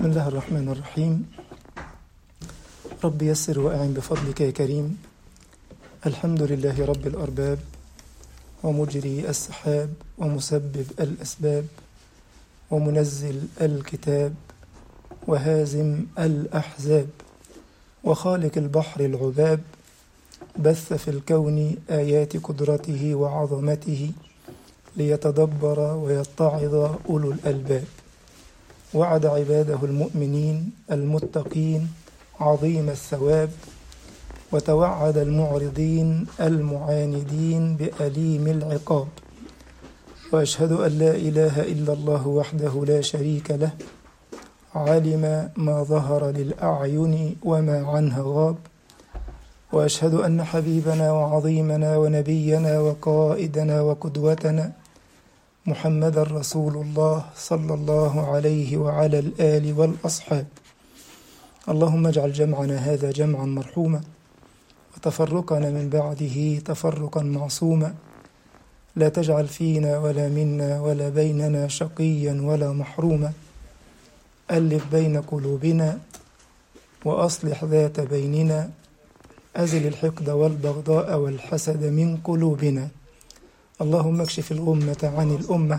بسم الله الرحمن الرحيم رب يسر وأعن بفضلك يا كريم الحمد لله رب الأرباب ومجري السحاب ومسبب الأسباب ومنزل الكتاب وهازم الأحزاب وخالق البحر العذاب بث في الكون آيات قدرته وعظمته ليتدبر ويتعظ أولو الألباب وعد عباده المؤمنين المتقين عظيم الثواب وتوعد المعرضين المعاندين بأليم العقاب وأشهد أن لا إله إلا الله وحده لا شريك له علم ما ظهر للأعين وما عنها غاب وأشهد أن حبيبنا وعظيمنا ونبينا وقائدنا وقدوتنا محمدا رسول الله صلى الله عليه وعلى الآل والأصحاب اللهم اجعل جمعنا هذا جمعا مرحوما وتفرقنا من بعده تفرقا معصوما لا تجعل فينا ولا منا ولا بيننا شقيا ولا محروما ألف بين قلوبنا وأصلح ذات بيننا أزل الحقد والبغضاء والحسد من قلوبنا اللهم اكشف الغمة عن الأمة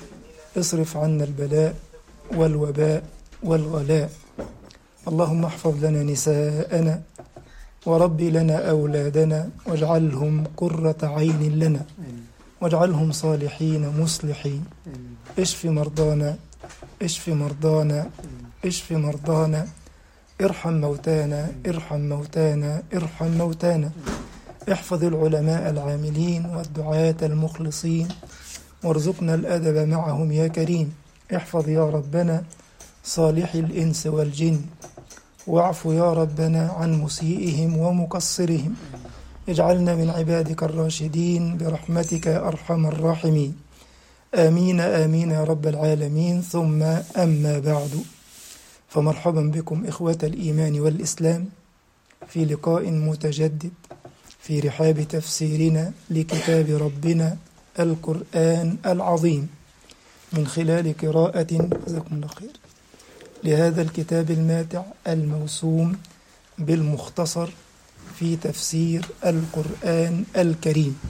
اصرف عنا البلاء والوباء والغلاء اللهم احفظ لنا نساءنا وربي لنا أولادنا واجعلهم قرة عين لنا واجعلهم صالحين مصلحين اشف مرضانا اشف مرضانا اشف مرضانا ارحم موتانا ارحم موتانا ارحم موتانا احفظ العلماء العاملين والدعاة المخلصين وارزقنا الأدب معهم يا كريم احفظ يا ربنا صالح الإنس والجن واعف يا ربنا عن مسيئهم ومقصرهم اجعلنا من عبادك الراشدين برحمتك يا أرحم الراحمين آمين آمين يا رب العالمين ثم أما بعد فمرحبا بكم إخوة الإيمان والإسلام في لقاء متجدد في رحاب تفسيرنا لكتاب ربنا القرآن العظيم من خلال قراءة جزاكم الله خير لهذا الكتاب الماتع الموسوم بالمختصر في تفسير القرآن الكريم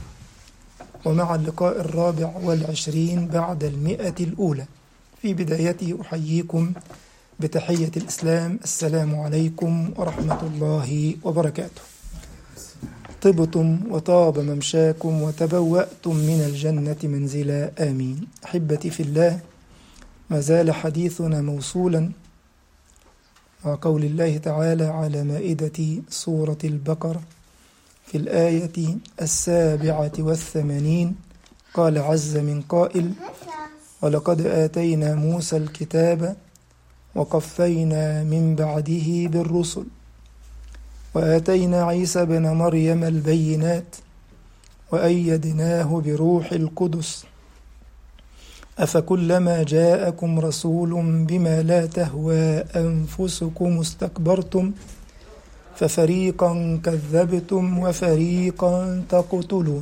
ومع اللقاء الرابع والعشرين بعد المئة الأولى في بدايته أحييكم بتحية الإسلام السلام عليكم ورحمة الله وبركاته طبتم وطاب ممشاكم وتبوأتم من الجنة منزلا آمين أحبتي في الله ما زال حديثنا موصولا مع قول الله تعالى على مائدة سورة البقرة في الآية السابعة والثمانين قال عز من قائل ولقد آتينا موسى الكتاب وقفينا من بعده بالرسل وآتينا عيسى بن مريم البينات وأيدناه بروح القدس أفكلما جاءكم رسول بما لا تهوى أنفسكم استكبرتم ففريقا كذبتم وفريقا تقتلون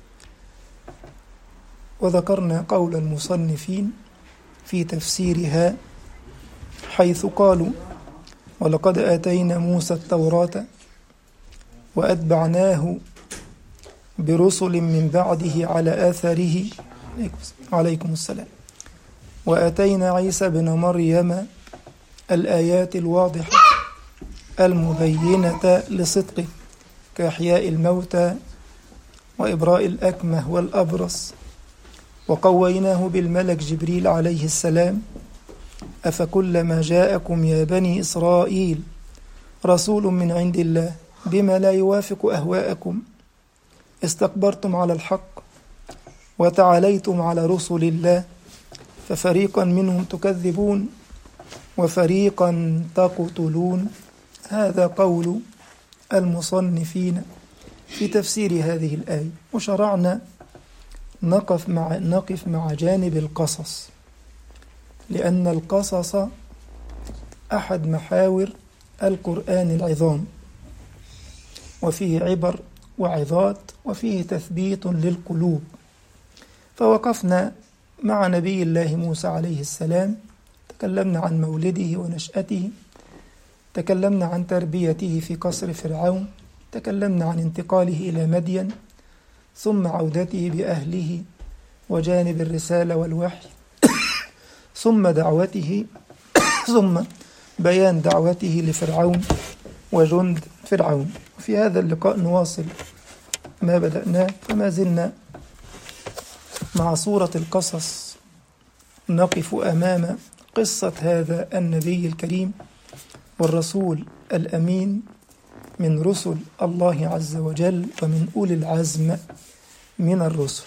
وذكرنا قول المصنفين في تفسيرها حيث قالوا ولقد آتينا موسى التوراة وأتبعناه برسل من بعده على آثاره عليكم السلام وآتينا عيسى بن مريم الآيات الواضحة المبينة لصدقه كإحياء الموتى وإبراء الأكمه والأبرص وقويناه بالملك جبريل عليه السلام أفكلما جاءكم يا بني إسرائيل رسول من عند الله بما لا يوافق أهواءكم استكبرتم على الحق وتعاليتم على رسل الله ففريقا منهم تكذبون وفريقا تقتلون هذا قول المصنفين في تفسير هذه الآية وشرعنا نقف مع نقف مع جانب القصص لأن القصص أحد محاور القرآن العظام وفيه عبر وعظات وفيه تثبيت للقلوب فوقفنا مع نبي الله موسى عليه السلام تكلمنا عن مولده ونشأته تكلمنا عن تربيته في قصر فرعون تكلمنا عن انتقاله إلى مدين ثم عودته بأهله وجانب الرسالة والوحي ثم دعوته ثم بيان دعوته لفرعون وجند فرعون في هذا اللقاء نواصل ما بدأناه فما زلنا مع سورة القصص نقف أمام قصة هذا النبي الكريم والرسول الأمين من رسل الله عز وجل ومن أولي العزم من الرسل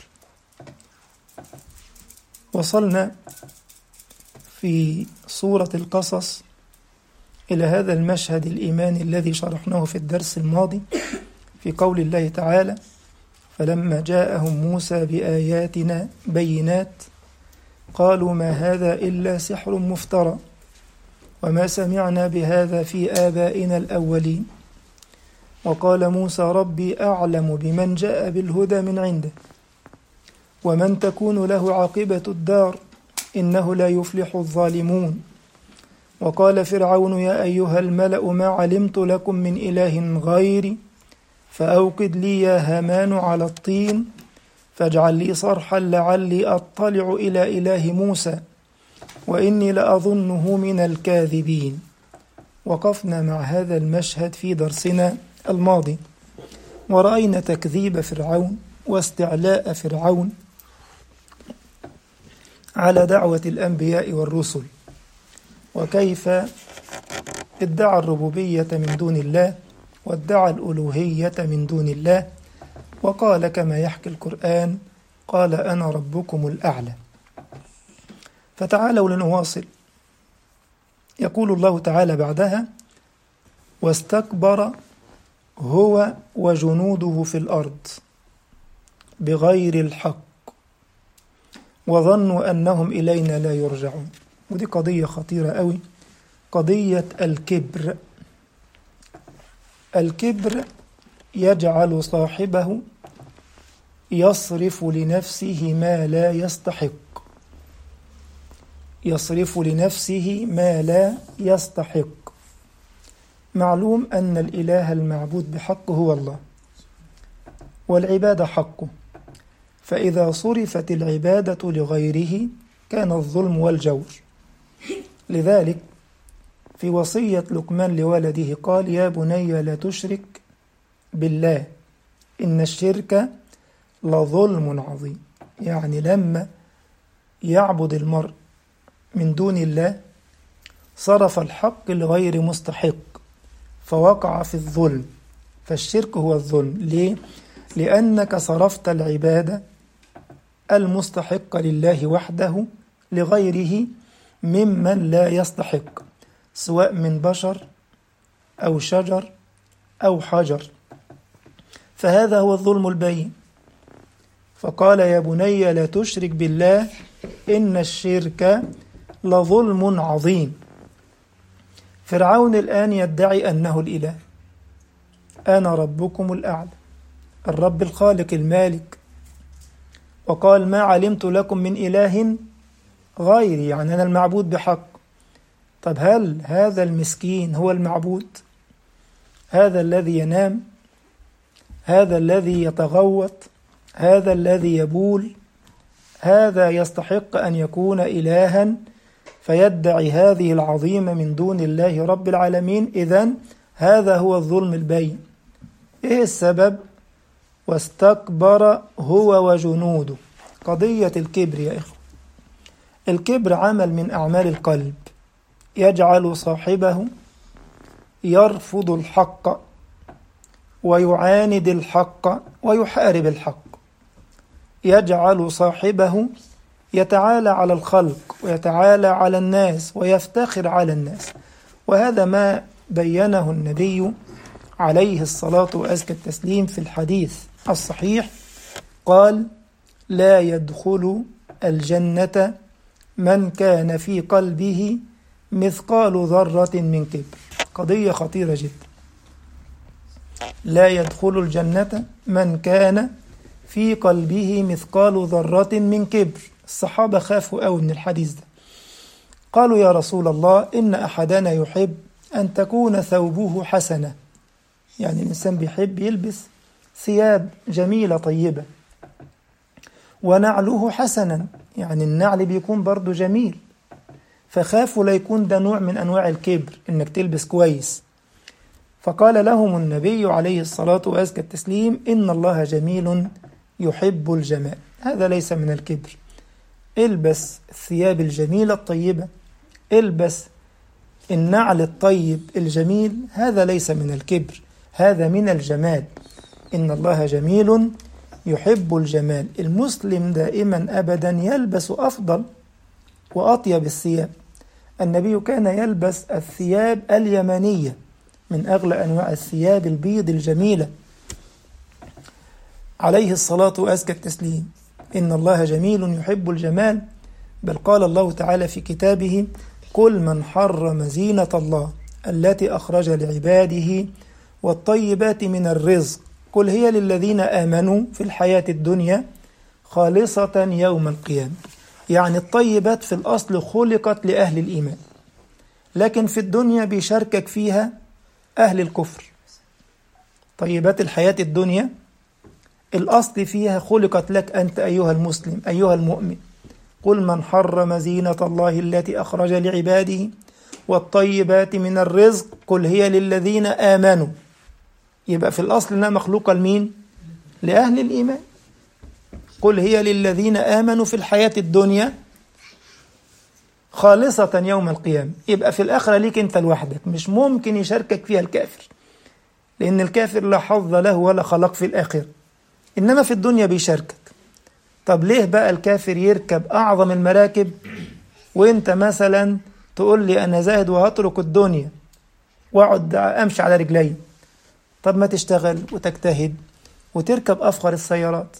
وصلنا في سورة القصص إلى هذا المشهد الإيماني الذي شرحناه في الدرس الماضي في قول الله تعالى فلما جاءهم موسى بآياتنا بينات قالوا ما هذا إلا سحر مفترى وما سمعنا بهذا في آبائنا الأولين وقال موسى ربي أعلم بمن جاء بالهدى من عنده ومن تكون له عاقبة الدار إنه لا يفلح الظالمون وقال فرعون يا أيها الملأ ما علمت لكم من إله غيري فأوقد لي يا هامان على الطين فاجعل لي صرحا لعلي أطلع إلى إله موسى وإني لأظنه من الكاذبين وقفنا مع هذا المشهد في درسنا الماضي ورأينا تكذيب فرعون واستعلاء فرعون على دعوة الأنبياء والرسل وكيف ادعى الربوبية من دون الله وادعى الألوهية من دون الله وقال كما يحكي القرآن قال أنا ربكم الأعلى فتعالوا لنواصل يقول الله تعالى بعدها واستكبر هو وجنوده في الأرض بغير الحق وظنوا أنهم إلينا لا يرجعون ودي قضية خطيرة قوي قضية الكبر الكبر يجعل صاحبه يصرف لنفسه ما لا يستحق يصرف لنفسه ما لا يستحق معلوم أن الإله المعبود بحق هو الله والعبادة حقه فإذا صرفت العبادة لغيره كان الظلم والجور لذلك في وصية لقمان لولده قال يا بني لا تشرك بالله إن الشرك لظلم عظيم يعني لما يعبد المرء من دون الله صرف الحق لغير مستحق فوقع في الظلم فالشرك هو الظلم ليه؟ لأنك صرفت العبادة المستحق لله وحده لغيره ممن لا يستحق سواء من بشر أو شجر أو حجر فهذا هو الظلم البين فقال يا بني لا تشرك بالله إن الشرك لظلم عظيم فرعون الآن يدعي أنه الإله أنا ربكم الأعلى الرب الخالق المالك وقال ما علمت لكم من إله غيري يعني أنا المعبود بحق طب هل هذا المسكين هو المعبود هذا الذي ينام هذا الذي يتغوط هذا الذي يبول هذا يستحق أن يكون إلها فيدعي هذه العظيمة من دون الله رب العالمين إذا هذا هو الظلم البين إيه السبب واستكبر هو وجنوده قضية الكبر يا إخوة الكبر عمل من أعمال القلب يجعل صاحبه يرفض الحق ويعاند الحق ويحارب الحق يجعل صاحبه يتعالى على الخلق ويتعالى على الناس ويفتخر على الناس وهذا ما بينه النبي عليه الصلاة وأزكى التسليم في الحديث الصحيح قال لا يدخل الجنة من كان في قلبه مثقال ذرة من كبر قضية خطيرة جدا لا يدخل الجنة من كان في قلبه مثقال ذرة من كبر الصحابة خافوا قوي من الحديث ده قالوا يا رسول الله إن أحدنا يحب أن تكون ثوبه حسنة يعني الإنسان بيحب يلبس ثياب جميلة طيبة ونعله حسنا يعني النعل بيكون برضه جميل فخافوا لا يكون ده نوع من أنواع الكبر إنك تلبس كويس فقال لهم النبي عليه الصلاة وأزكى التسليم إن الله جميل يحب الجمال هذا ليس من الكبر البس الثياب الجميلة الطيبة البس النعل الطيب الجميل هذا ليس من الكبر هذا من الجمال إن الله جميل يحب الجمال المسلم دائما أبدا يلبس أفضل وأطيب الثياب النبي كان يلبس الثياب اليمنية من أغلى أنواع الثياب البيض الجميلة عليه الصلاة وأزكى التسليم إن الله جميل يحب الجمال بل قال الله تعالى في كتابه قل من حرم زينة الله التي أخرج لعباده والطيبات من الرزق قل هي للذين آمنوا في الحياة الدنيا خالصة يوم القيامة يعني الطيبات في الأصل خلقت لأهل الإيمان لكن في الدنيا بيشاركك فيها أهل الكفر طيبات الحياة الدنيا الأصل فيها خلقت لك أنت أيها المسلم أيها المؤمن قل من حرم زينة الله التي أخرج لعباده والطيبات من الرزق قل هي للذين آمنوا يبقى في الأصل إنها مخلوقة لمين؟ لأهل الإيمان قل هي للذين آمنوا في الحياة الدنيا خالصة يوم القيامة يبقى في الآخرة ليك أنت لوحدك مش ممكن يشاركك فيها الكافر لأن الكافر لا حظ له ولا خلق في الآخرة إنما في الدنيا بيشاركك طب ليه بقى الكافر يركب أعظم المراكب وأنت مثلا تقول لي أنا زاهد وهترك الدنيا وأقعد أمشي على رجلي طب ما تشتغل وتجتهد وتركب أفخر السيارات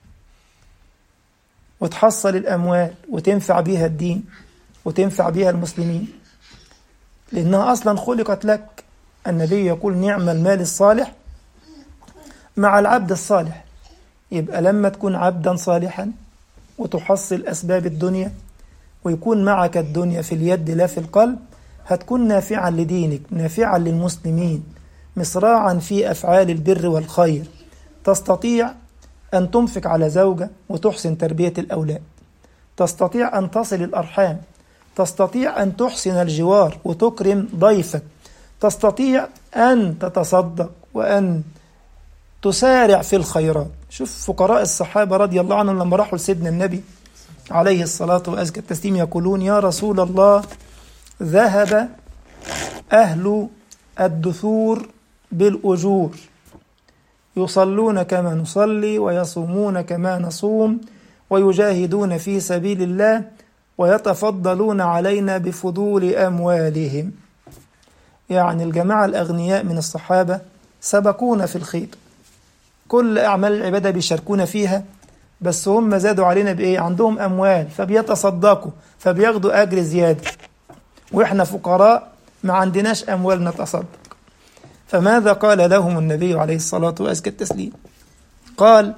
وتحصل الأموال وتنفع بيها الدين وتنفع بيها المسلمين لأنها أصلا خلقت لك النبي يقول نعم المال الصالح مع العبد الصالح يبقى لما تكون عبدا صالحا وتحصل أسباب الدنيا ويكون معك الدنيا في اليد لا في القلب هتكون نافعا لدينك نافعا للمسلمين مصراعا في أفعال البر والخير تستطيع أن تنفق على زوجة وتحسن تربية الأولاد تستطيع أن تصل الأرحام تستطيع أن تحسن الجوار وتكرم ضيفك تستطيع أن تتصدق وأن تسارع في الخيرات شوف فقراء الصحابة رضي الله عنهم لما راحوا لسيدنا النبي عليه الصلاة وأزكى التسليم يقولون يا رسول الله ذهب أهل الدثور بالأجور يصلون كما نصلي ويصومون كما نصوم ويجاهدون في سبيل الله ويتفضلون علينا بفضول أموالهم يعني الجماعة الأغنياء من الصحابة سبقونا في الخير كل أعمال العبادة بيشاركونا فيها بس هم زادوا علينا بإيه عندهم أموال فبيتصدقوا فبياخدوا أجر زيادة وإحنا فقراء ما عندناش أموال نتصدق فماذا قال لهم النبي عليه الصلاة وأزكى التسليم قال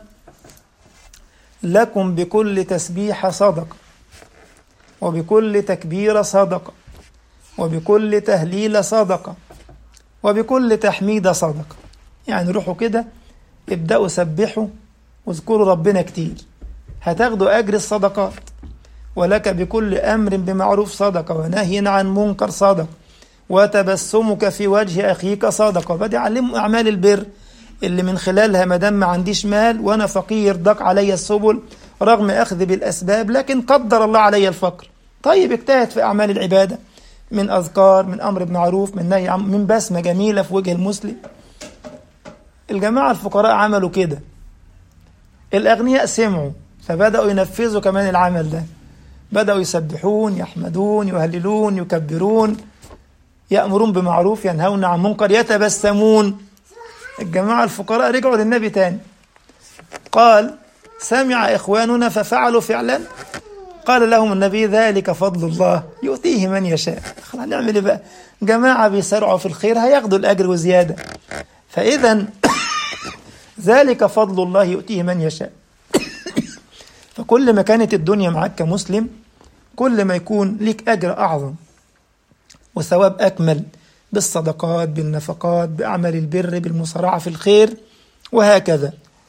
لكم بكل تسبيح صدقة وبكل تكبير صدقة وبكل تهليل صدقة وبكل تحميد صدقة يعني روحوا كده ابدأوا سبحوا واذكروا ربنا كتير هتاخدوا أجر الصدقات ولك بكل أمر بمعروف صدقة ونهي عن منكر صدقة وتبسمك في وجه أخيك صدقة بدي أعلمهم أعمال البر اللي من خلالها ما دام ما عنديش مال وأنا فقير ضاق علي السبل رغم أخذ بالأسباب لكن قدر الله علي الفقر طيب اجتهد في أعمال العبادة من أذكار من أمر بمعروف من نهي من بسمة جميلة في وجه المسلم الجماعة الفقراء عملوا كده الأغنياء سمعوا فبدأوا ينفذوا كمان العمل ده بدأوا يسبحون يحمدون يهللون يكبرون يأمرون بمعروف ينهون عن منكر يتبسمون الجماعة الفقراء رجعوا للنبي تاني قال سمع إخواننا ففعلوا فعلا قال لهم النبي ذلك فضل الله يؤتيه من يشاء خلاص نعمل ايه بقى جماعة بيسرعوا في الخير هياخدوا الأجر وزيادة فإذا ذلك فضل الله يؤتيه من يشاء فكل ما كانت الدنيا معك كمسلم كل ما يكون ليك أجر أعظم وثواب أكمل بالصدقات بالنفقات بأعمال البر بالمسارعة في الخير وهكذا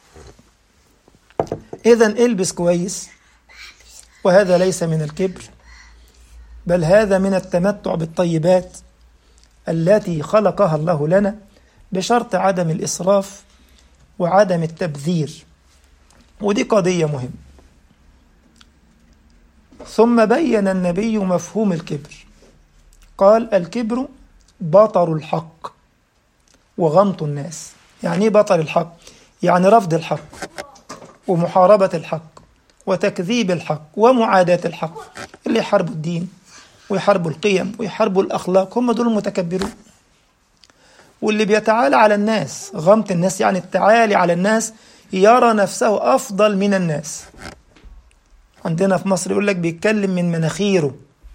إذا البس كويس وهذا ليس من الكبر بل هذا من التمتع بالطيبات التي خلقها الله لنا بشرط عدم الإسراف وعدم التبذير ودي قضية مهمة ثم بين النبي مفهوم الكبر قال الكبر بطر الحق وغمط الناس يعني ايه بطر الحق يعني رفض الحق ومحاربة الحق وتكذيب الحق ومعاداة الحق اللي يحاربوا الدين ويحاربوا القيم ويحاربوا الأخلاق هم دول المتكبرون واللي بيتعالى على الناس غمط الناس يعني التعالي على الناس يرى نفسه أفضل من الناس عندنا في مصر يقول لك بيتكلم من مناخيره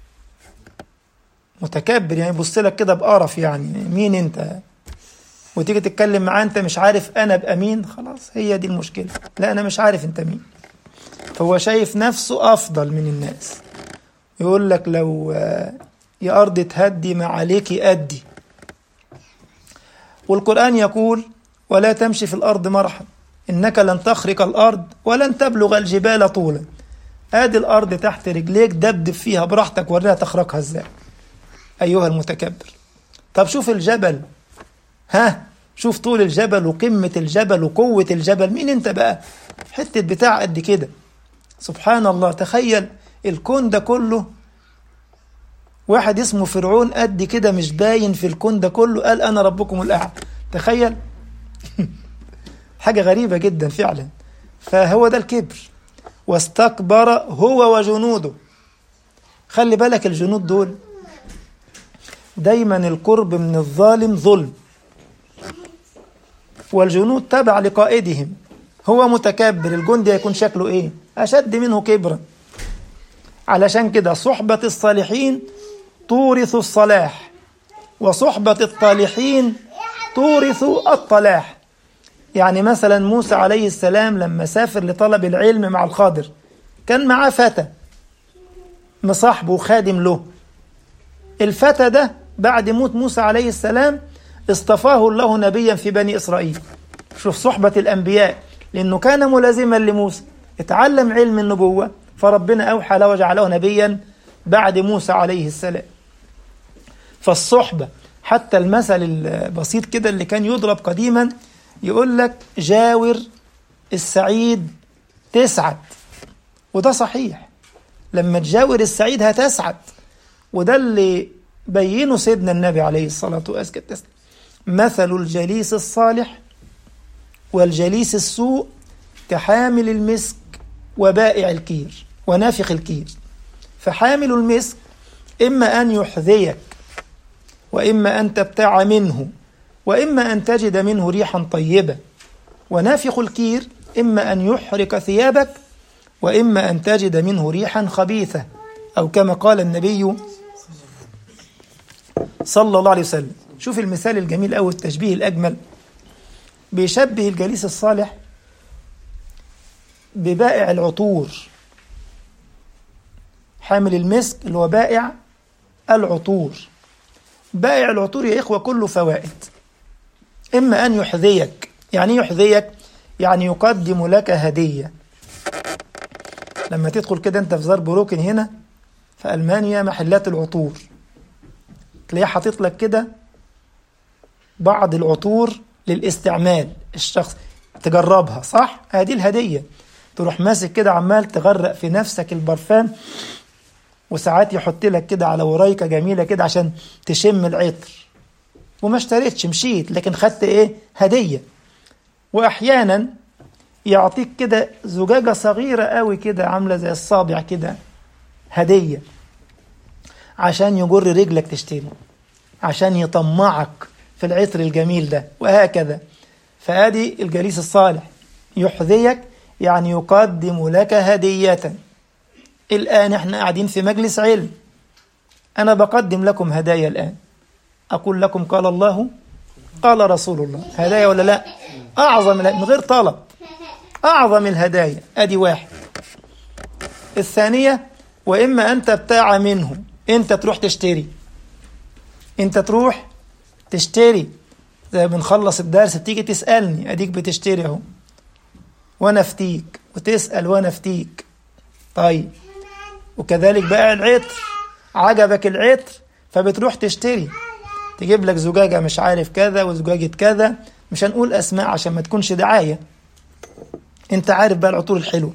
متكبر يعني يبص لك كده بقرف يعني مين انت وتيجي تتكلم معاه انت مش عارف انا ابقى مين خلاص هي دي المشكله لا انا مش عارف انت مين فهو شايف نفسه افضل من الناس يقول لك لو يا ارض تهدي ما عليك ادي والقران يقول ولا تمشي في الارض مرحا انك لن تخرق الارض ولن تبلغ الجبال طولا ادي الارض تحت رجليك دبدب فيها براحتك وريها تخرقها ازاي ايها المتكبر طب شوف الجبل ها شوف طول الجبل وقمة الجبل وقوة الجبل مين انت بقى حتة بتاع قد كده سبحان الله تخيل الكون ده كله واحد اسمه فرعون قد كده مش باين في الكون ده كله قال انا ربكم الاعلى تخيل حاجة غريبة جدا فعلا فهو ده الكبر واستكبر هو وجنوده خلي بالك الجنود دول دايما القرب من الظالم ظلم والجنود تبع لقائدهم هو متكبر الجندي هيكون شكله ايه اشد منه كبرا علشان كده صحبة الصالحين تورث الصلاح وصحبة الطالحين تورث الطلاح يعني مثلا موسى عليه السلام لما سافر لطلب العلم مع الخضر كان معاه فتى مصاحبه وخادم له الفتى ده بعد موت موسى عليه السلام اصطفاه الله نبيا في بني إسرائيل شوف صحبة الأنبياء لأنه كان ملازما لموسى اتعلم علم النبوة فربنا أوحى له وجعله نبيا بعد موسى عليه السلام فالصحبة حتى المثل البسيط كده اللي كان يضرب قديما يقول لك جاور السعيد تسعد وده صحيح لما تجاور السعيد هتسعد وده اللي بينه سيدنا النبي عليه الصلاة والسلام مثل الجليس الصالح والجليس السوء كحامل المسك وبائع الكير ونافخ الكير فحامل المسك إما أن يحذيك وإما أن تبتاع منه وإما أن تجد منه ريحا طيبة ونافخ الكير إما أن يحرق ثيابك وإما أن تجد منه ريحا خبيثة أو كما قال النبي صلى الله عليه وسلم شوف المثال الجميل أو التشبيه الأجمل بيشبه الجليس الصالح ببائع العطور حامل المسك اللي هو بائع العطور بائع العطور يا إخوة كله فوائد إما أن يحذيك يعني يحذيك يعني يقدم لك هدية لما تدخل كده أنت في زار بروكن هنا في ألمانيا محلات العطور تلاقيه حاطط لك كده بعض العطور للاستعمال الشخص تجربها صح هذه الهدية تروح ماسك كده عمال تغرق في نفسك البرفان وساعات يحط لك كده على ورايكة جميلة كده عشان تشم العطر وما اشتريتش مشيت لكن خدت ايه هدية واحيانا يعطيك كده زجاجة صغيرة قوي كده عاملة زي الصابع كده هدية عشان يجر رجلك تشتري عشان يطمعك في العطر الجميل ده وهكذا فادي الجليس الصالح يحذيك يعني يقدم لك هدية الآن احنا قاعدين في مجلس علم أنا بقدم لكم هدايا الآن أقول لكم قال الله قال رسول الله هدايا ولا لا أعظم من غير طلب أعظم الهدايا أدي واحد الثانية وإما أنت بتاع منه أنت تروح تشتري أنت تروح تشتري زي بنخلص الدرس بتيجي تسألني أديك بتشتري أهو وأنا أفتيك وتسأل وأنا أفتيك طيب وكذلك بقى العطر عجبك العطر فبتروح تشتري تجيب لك زجاجة مش عارف كذا وزجاجة كذا مش هنقول أسماء عشان ما تكونش دعاية أنت عارف بقى العطور الحلوة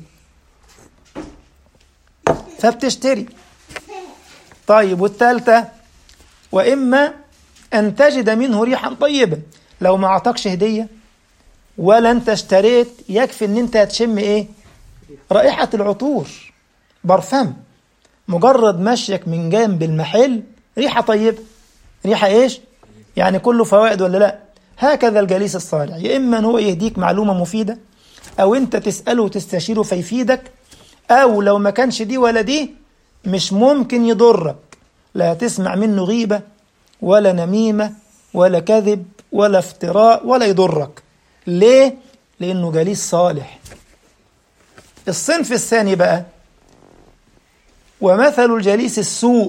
فبتشتري طيب والثالثة وإما أن تجد منه ريحا طيبة لو ما أعطاكش هدية ولا أنت اشتريت يكفي أن أنت هتشم إيه رائحة العطور برفان مجرد مشيك من جنب المحل ريحة طيبة ريحة إيش يعني كله فوائد ولا لا هكذا الجليس الصالح يا إما أن هو يهديك معلومة مفيدة أو أنت تسأله وتستشيره فيفيدك أو لو ما كانش دي ولا دي مش ممكن يضرك لا تسمع منه غيبة ولا نميمة ولا كذب ولا افتراء ولا يضرك ليه؟ لأنه جليس صالح الصنف الثاني بقى ومثل الجليس السوء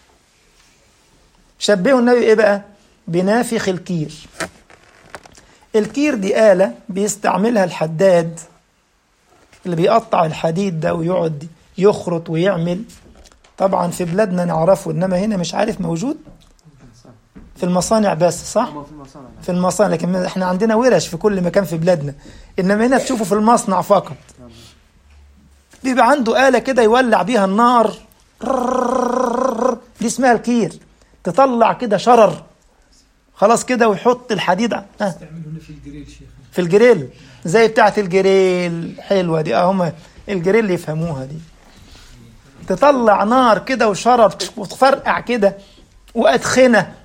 شبهه النبي ايه بقى بنافخ الكير الكير دي آلة بيستعملها الحداد اللي بيقطع الحديد ده ويقعد يخرط ويعمل طبعا في بلادنا نعرفه انما هنا مش عارف موجود في المصانع بس صح في المصانع لكن احنا عندنا ورش في كل مكان في بلادنا انما هنا تشوفه في المصنع فقط بيبقى عنده آلة كده يولع بيها النار دي اسمها الكير تطلع كده شرر خلاص كده ويحط الحديد اه. في الجريل شيخ في الجريل زي بتاعة الجريل حلوة دي اه هم الجريل اللي يفهموها دي تطلع نار كده وشرر وتفرقع كده وأدخنة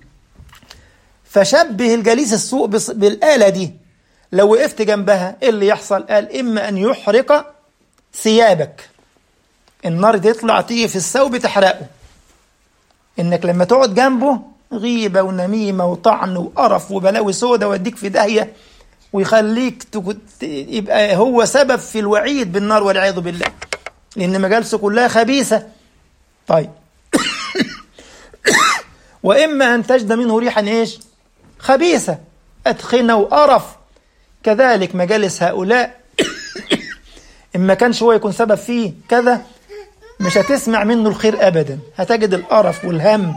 فشبه الجليس السوء بص- بالآلة دي لو وقفت جنبها ايه اللي يحصل قال إما أن يحرق ثيابك النار دي تطلع تيجي في الثوب تحرقه انك لما تقعد جنبه غيبه ونميمه وطعن وقرف وبلاوي سودة ويديك في داهيه ويخليك تك- ت- يبقى هو سبب في الوعيد بالنار والعياذ بالله لان مجالسه كلها خبيثه طيب واما ان تجد منه ريحا ايش خبيثه ادخنه وقرف كذلك مجالس هؤلاء إما كانش هو يكون سبب فيه كذا مش هتسمع منه الخير أبدا هتجد القرف والهم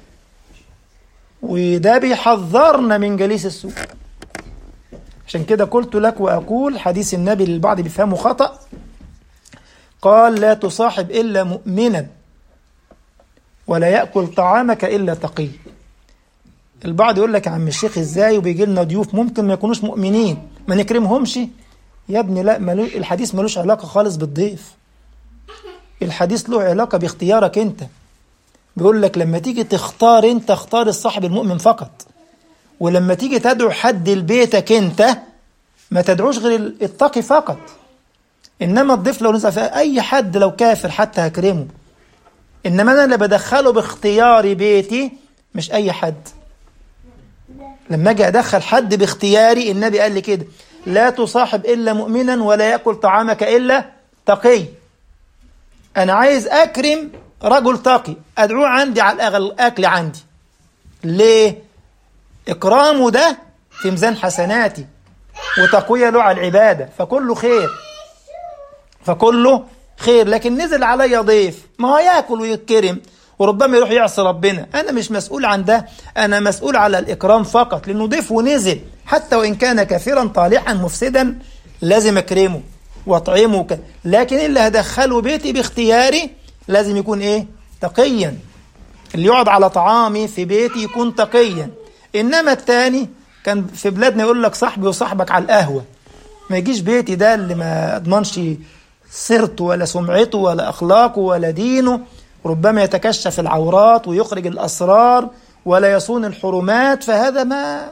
وده بيحذرنا من جليس السوء عشان كده قلت لك وأقول حديث النبي اللي البعض بيفهمه خطأ قال لا تصاحب إلا مؤمنا ولا يأكل طعامك إلا تقي البعض يقول لك يا عم الشيخ ازاي وبيجي لنا ضيوف ممكن ما يكونوش مؤمنين ما نكرمهمش يا ابني لا ملو الحديث ملوش علاقة خالص بالضيف الحديث له علاقة باختيارك انت بيقول لك لما تيجي تختار انت اختار الصاحب المؤمن فقط ولما تيجي تدعو حد لبيتك انت ما تدعوش غير التقي فقط انما الضيف لو نزل فيها اي حد لو كافر حتى هكرمه انما انا اللي بدخله باختياري بيتي مش اي حد لما اجي ادخل حد باختياري النبي قال لي كده لا تصاحب الا مؤمنا ولا ياكل طعامك الا تقي انا عايز اكرم رجل تقي ادعوه عندي على الأغل- الاكل عندي ليه اكرامه ده في ميزان حسناتي وتقويه له على العباده فكله خير فكله خير لكن نزل عليا ضيف ما هو ياكل ويتكرم وربما يروح يعصي ربنا انا مش مسؤول عن ده انا مسؤول على الاكرام فقط لانه ضيف ونزل حتى وان كان كافرا طالحا مفسدا لازم اكرمه واطعمه ك... لكن اللي هدخله بيتي باختياري لازم يكون ايه تقيا اللي يقعد على طعامي في بيتي يكون تقيا انما التاني كان في بلادنا يقول لك صاحبي وصاحبك على القهوه ما يجيش بيتي ده اللي ما اضمنش سيرته ولا سمعته ولا اخلاقه ولا دينه ربما يتكشف العورات ويخرج الاسرار ولا يصون الحرمات فهذا ما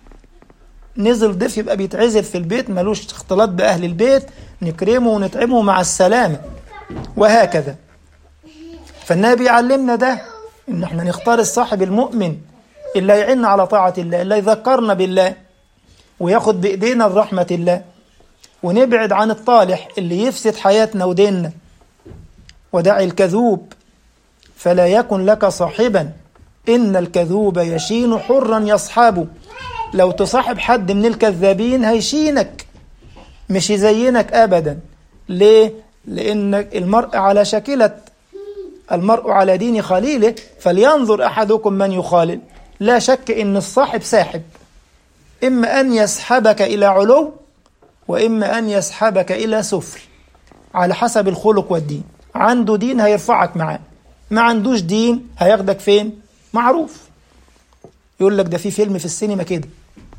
نزل ضيف يبقى بيتعزل في البيت ملوش اختلاط باهل البيت نكرمه ونطعمه مع السلامه وهكذا فالنبي يعلمنا ده ان احنا نختار الصاحب المؤمن اللي يعيننا على طاعه الله اللي يذكرنا بالله وياخد بايدينا لرحمه الله ونبعد عن الطالح اللي يفسد حياتنا وديننا ودع الكذوب فلا يكن لك صاحبا إن الكذوب يشين حرا يصحبه لو تصاحب حد من الكذابين هيشينك مش يزينك أبدا ليه؟ لأن المرء على شكلة المرء على دين خليله فلينظر أحدكم من يخالل لا شك إن الصاحب ساحب إما أن يسحبك إلى علو وإما أن يسحبك إلى سفل على حسب الخلق والدين عنده دين هيرفعك معاه ما عندوش دين هياخدك فين معروف يقول لك ده في فيلم في السينما كده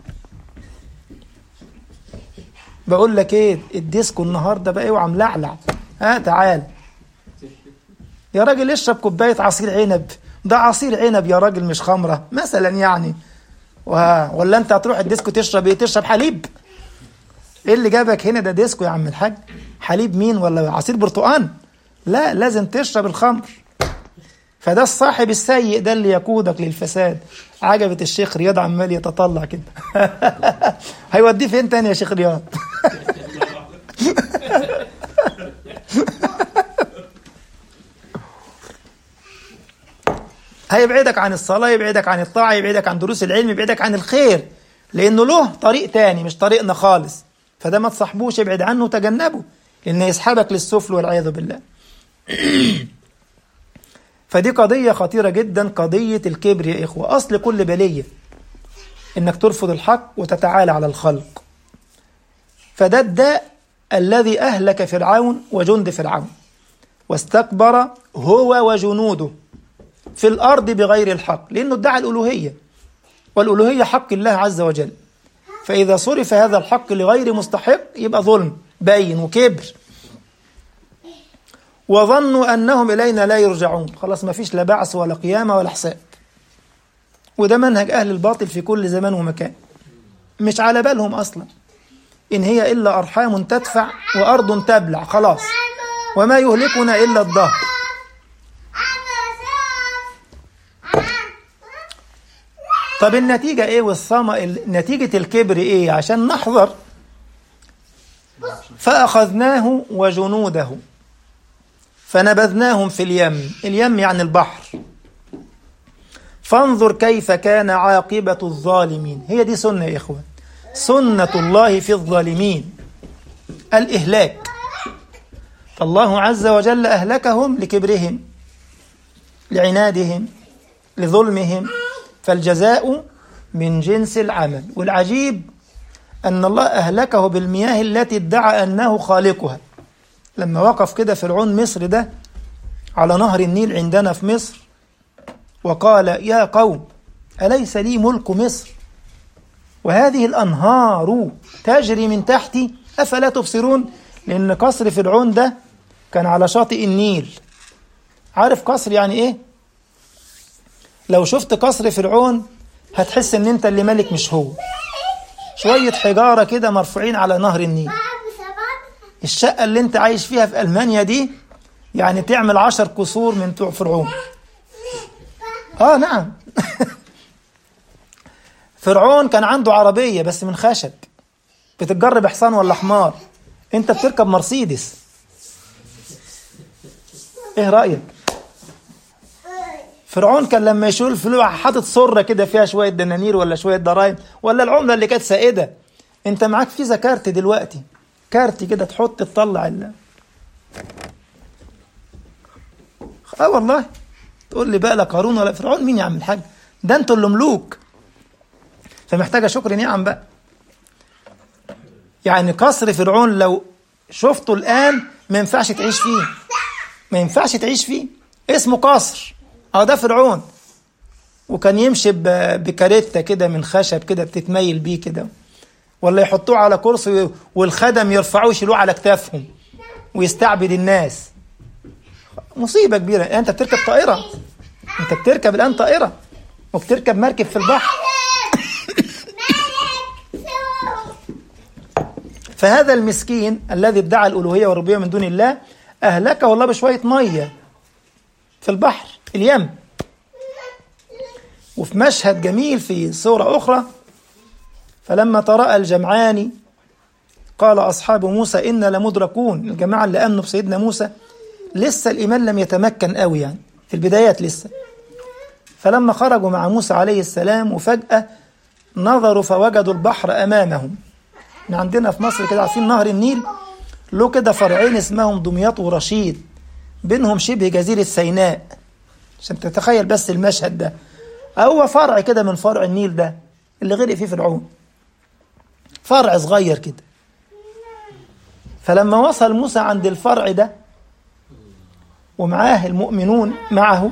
بقول لك ايه الديسكو النهارده بقى اوعى ملعلع ها تعال يا راجل اشرب كوبايه عصير عنب ده عصير عنب يا راجل مش خمره مثلا يعني ولا انت هتروح الديسكو تشرب ايه تشرب حليب ايه اللي جابك هنا ده ديسكو يا عم الحاج حليب مين ولا عصير برتقان لا لازم تشرب الخمر فده الصاحب السيء ده اللي يقودك للفساد عجبت الشيخ رياض عمال يتطلع كده هيوديه فين تاني يا شيخ رياض هيبعدك عن الصلاة يبعدك عن الطاعة يبعدك عن دروس العلم يبعدك عن الخير لأنه له طريق تاني مش طريقنا خالص فده ما تصاحبوش ابعد عنه وتجنبه لأنه يسحبك للسفل والعياذ بالله فدي قضية خطيرة جدا قضية الكبر يا إخوة أصل كل بلية إنك ترفض الحق وتتعالى على الخلق فده الداء الذي أهلك فرعون وجند فرعون واستكبر هو وجنوده في الأرض بغير الحق لأنه ادعى الألوهية والألوهية حق الله عز وجل فإذا صرف هذا الحق لغير مستحق يبقى ظلم باين وكبر وظنوا أنهم إلينا لا يرجعون خلاص ما فيش لا بعث ولا قيامة ولا حساب وده منهج أهل الباطل في كل زمان ومكان مش على بالهم أصلا إن هي إلا أرحام تدفع وأرض تبلع خلاص وما يهلكنا إلا الدهر طب النتيجة إيه والصمة نتيجة الكبر إيه عشان نحذر فأخذناه وجنوده فنبذناهم في اليم اليم يعني البحر فانظر كيف كان عاقبة الظالمين هي دي سنة يا إخوة سنة الله في الظالمين الإهلاك فالله عز وجل أهلكهم لكبرهم لعنادهم لظلمهم فالجزاء من جنس العمل والعجيب أن الله أهلكه بالمياه التي ادعى أنه خالقها لما وقف كده فرعون مصر ده على نهر النيل عندنا في مصر وقال يا قوم أليس لي ملك مصر وهذه الأنهار تجري من تحتي أفلا تبصرون لأن قصر فرعون ده كان على شاطئ النيل عارف قصر يعني إيه لو شفت قصر فرعون هتحس ان انت اللي ملك مش هو شوية حجارة كده مرفوعين على نهر النيل الشقة اللي انت عايش فيها في ألمانيا دي يعني تعمل عشر كسور من بتوع فرعون اه نعم فرعون كان عنده عربية بس من خشب بتتجرب حصان ولا حمار انت بتركب مرسيدس ايه رأيك فرعون كان لما يشيل الفلوس حاطط سره كده فيها شويه دنانير ولا شويه ضرايب ولا العمله اللي كانت سائده انت معاك فيزا كارت دلوقتي كارت كده تحط تطلع ال اه والله تقول لي بقى لا قارون ولا فرعون مين يا عم الحاج ده انتوا اللي ملوك فمحتاجه شكر نعم بقى يعني قصر فرعون لو شفته الان ما ينفعش تعيش فيه ما ينفعش تعيش فيه اسمه قصر اه ده فرعون وكان يمشي بكاريتا كده من خشب كده بتتميل بيه كده ولا يحطوه على كرسي والخدم يرفعوه يشيلوه على كتافهم ويستعبد الناس مصيبة كبيرة انت بتركب طائرة انت بتركب الان طائرة وبتركب مركب في البحر فهذا المسكين الذي ادعى الألوهية والربوبية من دون الله أهلكه الله بشوية مية في البحر اليم وفي مشهد جميل في سورة أخرى فلما تراءى الجمعان قال أصحاب موسى إنا لمدركون الجماعة اللي آمنوا بسيدنا موسى لسه الإيمان لم يتمكن قوي يعني في البدايات لسه فلما خرجوا مع موسى عليه السلام وفجأة نظروا فوجدوا البحر أمامهم احنا عندنا في مصر كده عارفين نهر النيل له كده فرعين اسمهم دمياط ورشيد بينهم شبه جزيرة سيناء عشان تتخيل بس المشهد ده هو فرع كده من فرع النيل ده اللي غرق فيه فرعون فرع صغير كده فلما وصل موسى عند الفرع ده ومعاه المؤمنون معه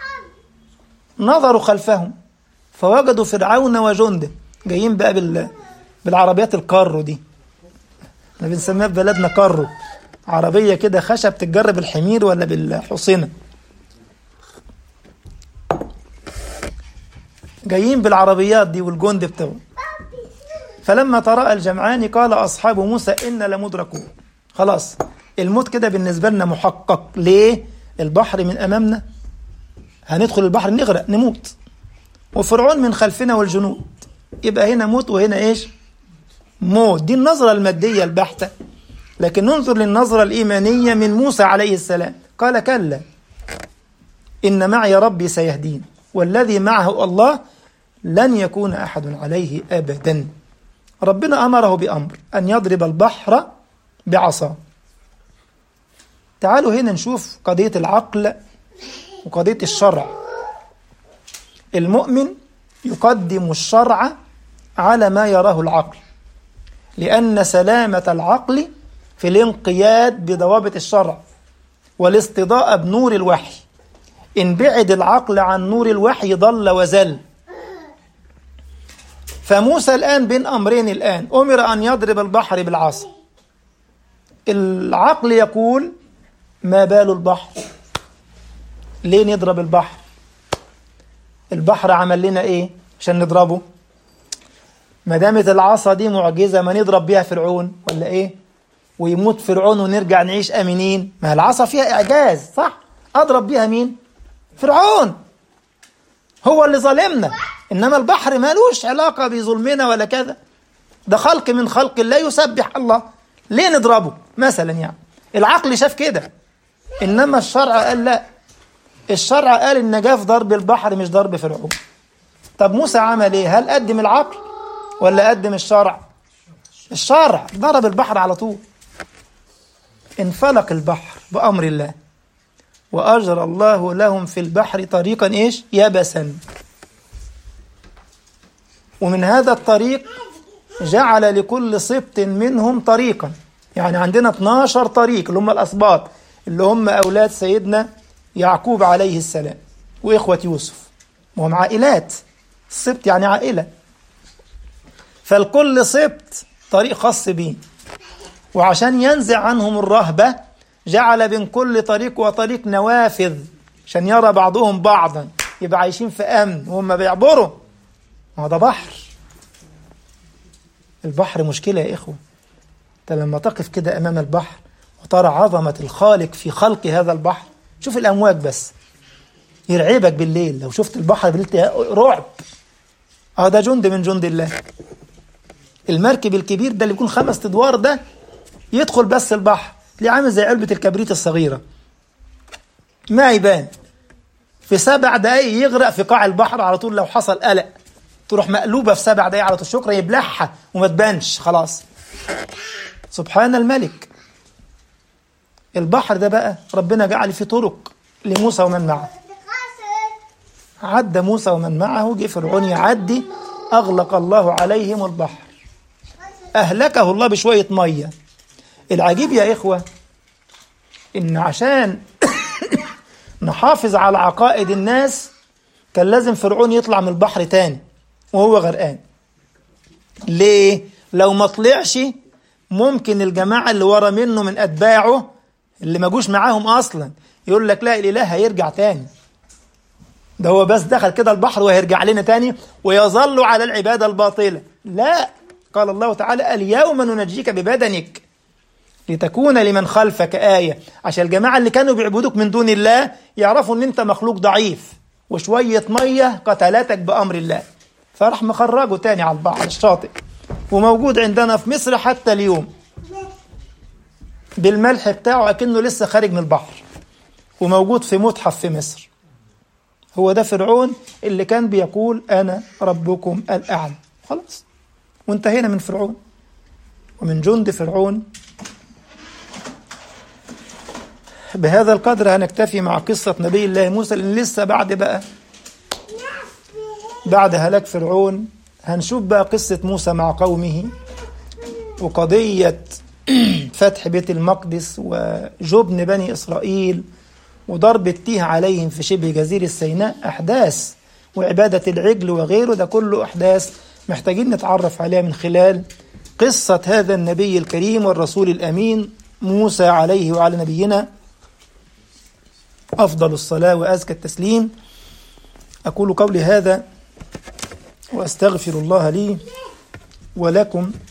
نظروا خلفهم فوجدوا فرعون وجنده جايين بقى بال بالعربيات الكارو دي احنا بنسميها في بلدنا كارو عربية كده خشب تتجر بالحمير ولا بالحصينة جايين بالعربيات دي والجند بتاعه فلما تراءى الجمعان قال أصحاب موسى إن لمدركون خلاص الموت كده بالنسبة لنا محقق ليه البحر من أمامنا هندخل البحر نغرق نموت وفرعون من خلفنا والجنود يبقى هنا موت وهنا إيش موت دي النظرة المادية البحتة لكن ننظر للنظرة الإيمانية من موسى عليه السلام قال كلا إن معي ربي سيهدين والذي معه الله لن يكون أحد عليه أبدا ربنا أمره بأمر أن يضرب البحر بعصا تعالوا هنا نشوف قضية العقل وقضية الشرع المؤمن يقدم الشرع على ما يراه العقل لأن سلامة العقل في الانقياد بضوابط الشرع والاستضاءة بنور الوحي إن بعد العقل عن نور الوحي ضل وزل فموسى الآن بين أمرين الآن أمر أن يضرب البحر بالعصا العقل يقول ما بال البحر ليه نضرب البحر البحر عمل لنا ايه عشان نضربه ما دامت العصا دي معجزه ما نضرب بيها فرعون ولا ايه ويموت فرعون ونرجع نعيش امنين ما العصا فيها اعجاز صح اضرب بيها مين فرعون هو اللي ظالمنا انما البحر مالوش علاقه بظلمنا ولا كذا ده خلق من خلق الله يسبح الله ليه نضربه مثلا يعني العقل شاف كده انما الشرع قال لا الشرع قال النجاة في ضرب البحر مش ضرب فرعون طب موسى عمل ايه هل قدم العقل ولا قدم الشرع الشرع ضرب البحر على طول انفلق البحر بأمر الله وأجرى الله لهم في البحر طريقا إيش يبسا ومن هذا الطريق جعل لكل سبط منهم طريقا يعني عندنا 12 طريق اللي هم الأسباط اللي هم أولاد سيدنا يعقوب عليه السلام وإخوة يوسف وهم عائلات السبط يعني عائلة فالكل سبط طريق خاص به وعشان ينزع عنهم الرهبة جعل بين كل طريق وطريق نوافذ عشان يرى بعضهم بعضا يبقى عايشين في أمن وهم بيعبروا ما ده بحر البحر مشكلة يا إخوة أنت لما تقف كده أمام البحر وترى عظمة الخالق في خلق هذا البحر شوف الأمواج بس يرعبك بالليل لو شفت البحر بالليل رعب اه ده جند من جند الله المركب الكبير ده اللي بيكون خمس ادوار ده يدخل بس البحر تلاقيه عامل زي علبة الكبريت الصغيرة ما يبان في سبع دقايق يغرق في قاع البحر على طول لو حصل قلق تروح مقلوبة في سبع دقايق على طول شكرا يبلعها وما تبانش خلاص سبحان الملك البحر ده بقى ربنا جعل فيه طرق لموسى ومن معه عدى موسى ومن معه جه فرعون يعدي أغلق الله عليهم البحر أهلكه الله بشوية مية العجيب يا إخوة إن عشان نحافظ على عقائد الناس كان لازم فرعون يطلع من البحر تاني وهو غرقان ليه؟ لو ما طلعش ممكن الجماعة اللي ورا منه من أتباعه اللي ما جوش معاهم أصلا يقول لك لا الإله هيرجع تاني ده هو بس دخل كده البحر وهيرجع لنا تاني ويظل على العبادة الباطلة لا قال الله تعالى اليوم ننجيك ببدنك لتكون لمن خلفك آية عشان الجماعة اللي كانوا بيعبدوك من دون الله يعرفوا ان انت مخلوق ضعيف وشوية مية قتلتك بأمر الله فراح مخرجه تاني على البحر الشاطئ وموجود عندنا في مصر حتى اليوم بالملح بتاعه أكنه لسه خارج من البحر وموجود في متحف في مصر هو ده فرعون اللي كان بيقول أنا ربكم الأعلى خلاص وانتهينا من فرعون ومن جند فرعون بهذا القدر هنكتفي مع قصة نبي الله موسى لأن لسه بعد بقى بعد هلاك فرعون هنشوف بقى قصة موسى مع قومه وقضية فتح بيت المقدس وجبن بني إسرائيل وضرب التيه عليهم في شبه جزيرة سيناء أحداث وعبادة العجل وغيره ده كله أحداث محتاجين نتعرف عليها من خلال قصة هذا النبي الكريم والرسول الأمين موسى عليه وعلى نبينا أفضل الصلاة وأزكى التسليم أقول قولي هذا وأستغفر الله لي ولكم